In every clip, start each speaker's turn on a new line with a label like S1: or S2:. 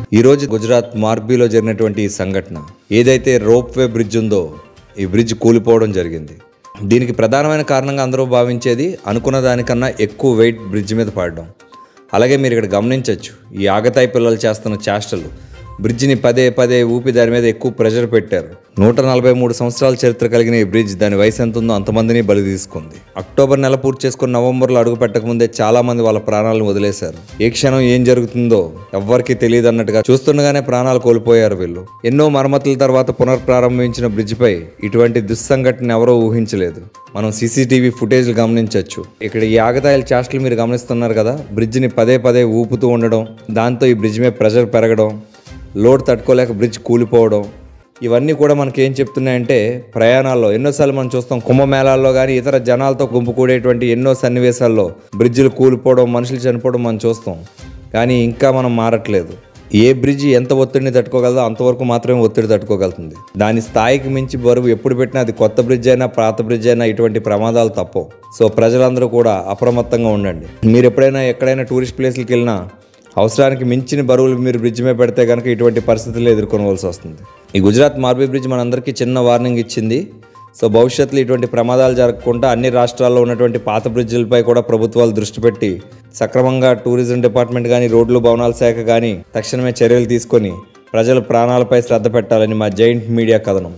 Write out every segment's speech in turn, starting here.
S1: ఈ రోజు గుజరాత్ మార్బీలో జరిగినటువంటి ఈ సంఘటన ఏదైతే రోప్ వే బ్రిడ్జ్ ఉందో ఈ బ్రిడ్జ్ కూలిపోవడం జరిగింది దీనికి ప్రధానమైన కారణంగా అందరూ భావించేది అనుకున్న దానికన్నా ఎక్కువ వెయిట్ బ్రిడ్జ్ మీద పడడం అలాగే మీరు ఇక్కడ గమనించవచ్చు ఈ ఆగతాయి పిల్లలు చేస్తున్న చేష్టలు బ్రిడ్జిని పదే పదే ఊపి దాని మీద ఎక్కువ ప్రెషర్ పెట్టారు నూట నలభై మూడు సంవత్సరాల చరిత్ర కలిగిన ఈ బ్రిడ్జ్ దాని వయసు ఎంత ఉందో అంతమందిని బలి తీసుకుంది అక్టోబర్ నెల పూర్తి చేసుకుని నవంబర్లో అడుగు పెట్టకముందే చాలా మంది వాళ్ళ ప్రాణాలను వదిలేశారు ఏ క్షణం ఏం జరుగుతుందో ఎవ్వరికీ తెలియదు అన్నట్టుగా చూస్తుండగానే ప్రాణాలు కోల్పోయారు వీళ్ళు ఎన్నో మరమ్మతుల తర్వాత పునర్ప్రారంభించిన బ్రిడ్జిపై ఇటువంటి దుస్సంఘటన ఎవరో ఊహించలేదు మనం సీసీటీవీ ఫుటేజ్లు గమనించవచ్చు ఇక్కడ ఈ ఆగతాయిల చేష్టలు మీరు గమనిస్తున్నారు కదా బ్రిడ్జిని పదే పదే ఊపుతూ ఉండడం దాంతో ఈ బ్రిడ్జ్ మీద ప్రెషర్ పెరగడం లోడ్ తట్టుకోలేక బ్రిడ్జ్ కూలిపోవడం ఇవన్నీ కూడా మనకి ఏం చెప్తున్నాయంటే ప్రయాణాల్లో ఎన్నోసార్లు మనం చూస్తాం కుంభమేళాల్లో కానీ ఇతర జనాలతో గుంపు కూడేటువంటి ఎన్నో సన్నివేశాల్లో బ్రిడ్జిలు కూలిపోవడం మనుషులు చనిపోవడం మనం చూస్తాం కానీ ఇంకా మనం మారట్లేదు ఏ బ్రిడ్జ్ ఎంత ఒత్తిడిని తట్టుకోగలదో అంతవరకు మాత్రమే ఒత్తిడి తట్టుకోగలుగుతుంది దాని స్థాయికి మించి బరువు ఎప్పుడు పెట్టినా అది కొత్త బ్రిడ్జ్ అయినా పాత బ్రిడ్జ్ అయినా ఇటువంటి ప్రమాదాలు తప్పవు సో ప్రజలందరూ కూడా అప్రమత్తంగా ఉండండి మీరు ఎప్పుడైనా ఎక్కడైనా టూరిస్ట్ ప్లేస్లకు వెళ్ళినా అవసరానికి మించిన బరువులు మీరు బ్రిడ్జ్ మీద పెడితే కనుక ఇటువంటి పరిస్థితులు ఎదుర్కొనవలసి వస్తుంది ఈ గుజరాత్ మార్బీ బ్రిడ్జ్ మనందరికీ చిన్న వార్నింగ్ ఇచ్చింది సో భవిష్యత్తులో ఇటువంటి ప్రమాదాలు జరగకుండా అన్ని రాష్ట్రాల్లో ఉన్నటువంటి పాత బ్రిడ్జిలపై కూడా ప్రభుత్వాలు దృష్టి పెట్టి సక్రమంగా టూరిజం డిపార్ట్మెంట్ కానీ రోడ్లు భవనాల శాఖ కానీ తక్షణమే చర్యలు తీసుకొని ప్రజల ప్రాణాలపై శ్రద్ధ పెట్టాలని మా జైంట్ మీడియా కథనం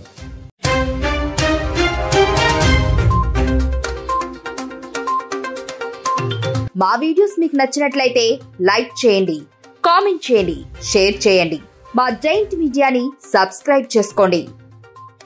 S2: మా వీడియోస్ మీకు నచ్చినట్లయితే లైక్ చేయండి కామెంట్ చేయండి షేర్ చేయండి మా జైంట్ మీడియాని సబ్స్క్రైబ్ చేసుకోండి